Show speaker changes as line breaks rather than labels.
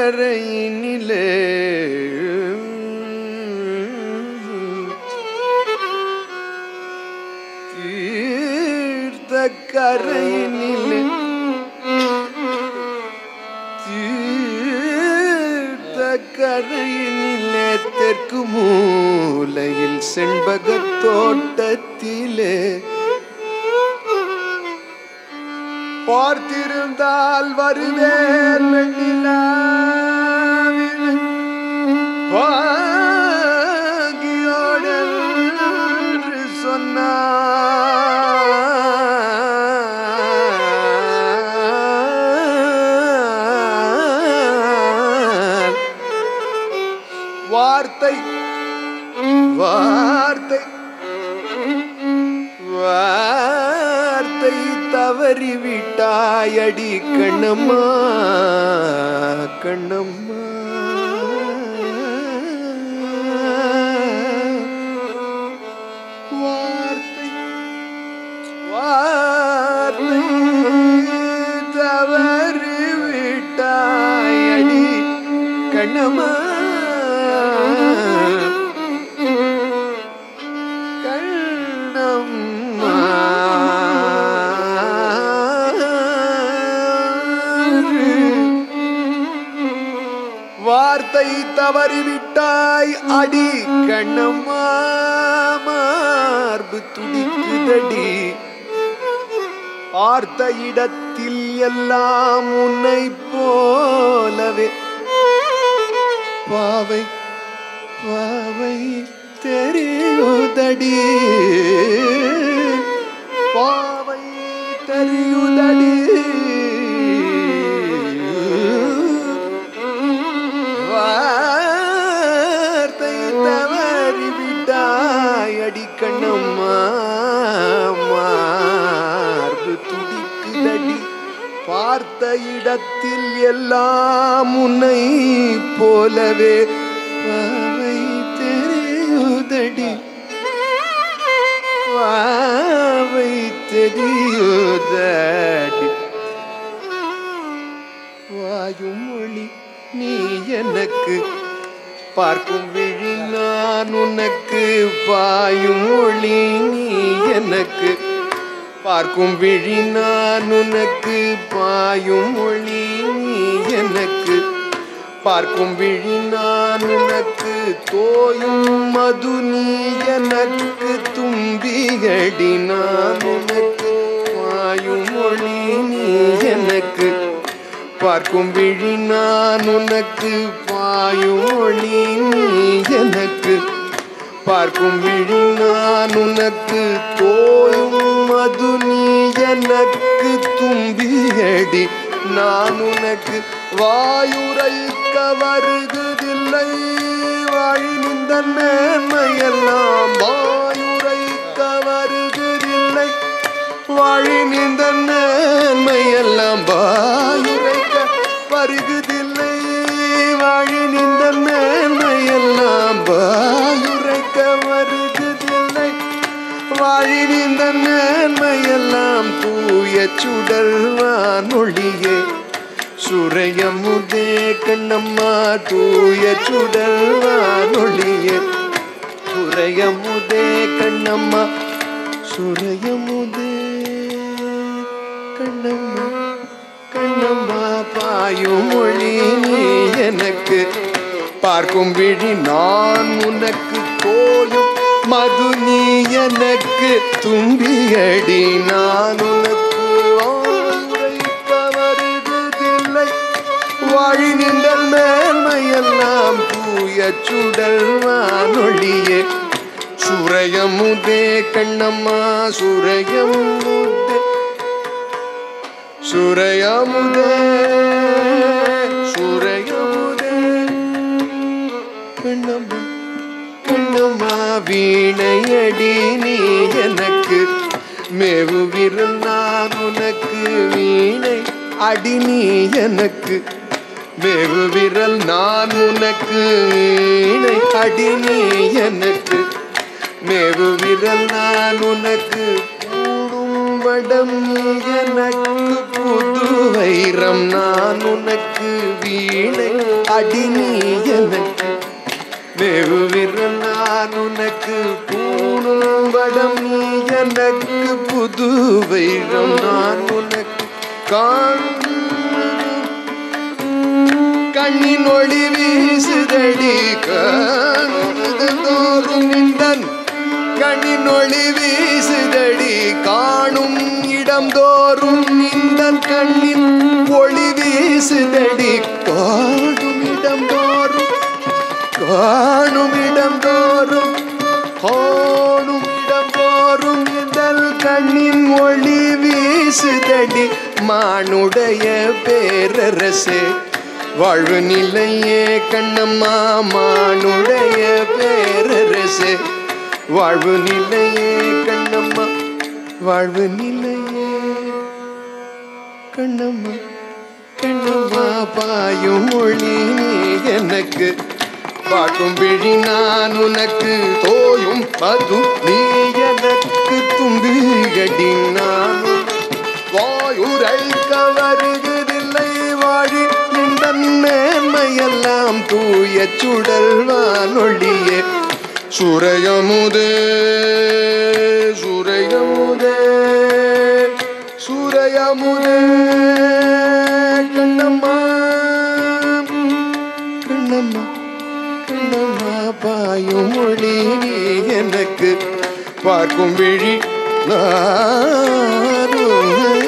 கரையினிலே தீர்த்த கரையினிலே தீர்த்த கரையினிலே தெற்கு மூலையில் செண்பகத் தோட்டத்திலே பார்த்திருந்தால் வருவேன் வெண்ணிலாவில் பாகியோடு என்று சொன்னார் வார்த்தை வார்த்தை வார்த்தை தவறிவிட்டாயடி கண்ணம்மா கண்ணம்மா வார்த்தை வார்த்தை தவறிவிட்டாயடி கண்ணம்மா கண்ணம்மா வார்த்தை தவறிவிட்டாய் அடி கண்ணம்மா மார்பு துடிக்குதடி பார்த்த இடத்தில் எல்லாம் உன்னை போலவே பாவை பாவை தெரியுதடி பாவை தெரியுதடி வார்த்தை தவறிவிட்டாய் அடி கண்ணம்மா மார்பு துடிக்குதடி பார்த்த இடத்தில் எல்லாம் உன்னை போலவே பாவை தெரியுதடி பாவை தெரியுதடி வாயும் மொழி நீ எனக்கு பார்க்கும் விழி நான் உனக்கு பாயும் மொழி நீ எனக்கு பார்க்கும் விழி நான் உனக்கு பாயும் மொழி நீ எனக்கு பார்க்கும் விழி நான் உனக்கு தோயும் மது நீ எனக்கு தும்பியடி நான் உனக்கு பாயும் மொழி நீ எனக்கு பார்க்கும் விழி நான் உனக்கு பாயும் மொழி நீ எனக்கு பார்க்கும் விழி நான் உனக்கு தோயும் மது நீ எனக்கு தும்பியடி நான் உனக்கு வாயுரைக்க வருகுதில்லை வாழி நின்ற மேன்மையெல்லாம் வாயுரைக்க வருகுதில்லை வாழி நின்ற மேன்மையெல்லாம் வாயுரைக்க வருகுதில்லை வாழி நின்ற மேன்மையெல்லாம் வாயுரைக்க வருகுதில்லை வாழி நின்ற மேன்மையெல்லாம் தூய சுடர்வான் ஒளியே சுரையமுதே கண்ணம்மா தூய சுடர்வான் ஒளியே சுரையமுதே கண்ணம்மா சுரையமுதே கண்ணம்மா கண்ணம்மா பாயும் மொழி நீ எனக்கு பார்க்கும் விழி நான் உனக்கு கோயும் மது நீ எனக்கு தும்பியடி நான் உனக்கு உரைக்க வருவதில்லை வாழி நின்ற மேன்மையெல்லாம் தூய சுடல் வானொழியே சுரையமுதே கண்ணம்மா சுரையமுதே சுரையமுதே சுரையமுதே கண்ணம்மா கண்ணம்மா வீணையடி நீ எனக்கு மேவு விருந்தான் உனக்கு வீணை அடி நீ எனக்கு வேவு விரல் நான் உனக்கு வீணை அடி நீ எனக்கு மேவு விரல் நான் உனக்கு கூடும் வடம் நீ எனக்கு புது வைரம் நான் உனக்கு வீணை அடி நீ எனக்கு வெவ்விரு நான் உனக்கு பூணும் வடம் நீ எனக்கு புது வைரம் நான் உனக்கு காணும் கண்ணின் ஒளி வீசுதடி காணும் நின்றன் கண்ணின் ஒளி வீசுதடி காணும் இடம் தோறும் இந்த கண்ணின் ஒளி வீசுதடி காணும் இடம் தோறும் காணும் இடம் தோறும் காணும் இடம் தோறும் இதழ் கண்ணின் ஒளி வீசுதடி மானுடைய பேரரசே வாழ்வு நிலையே கண்ணம்மா மானுடைய பேரரசே வாழ்வு நிலையே கண்ணம்மா வாழ்வு நிலையே கண்ணம்மா கண்ணம்மா பாயும் மொழி நீ எனக்கு பாட்டும் விழி நான் உனக்கு தோயும் அது நீ எனக்கு தும்பிகடி நான் வாயுரைக்க வருகிறதில்லை வாழி நின்ற மேன்மையெல்லாம் தூய சுடல் வானொழியே சுரையமுதே சுரையமுதே சுரையமுதே கண்ணம்மா கண்ணம்மா கண்ணம்மா பாயும் மொழி நீ எனக்கு பார்க்கும் விழி நானும்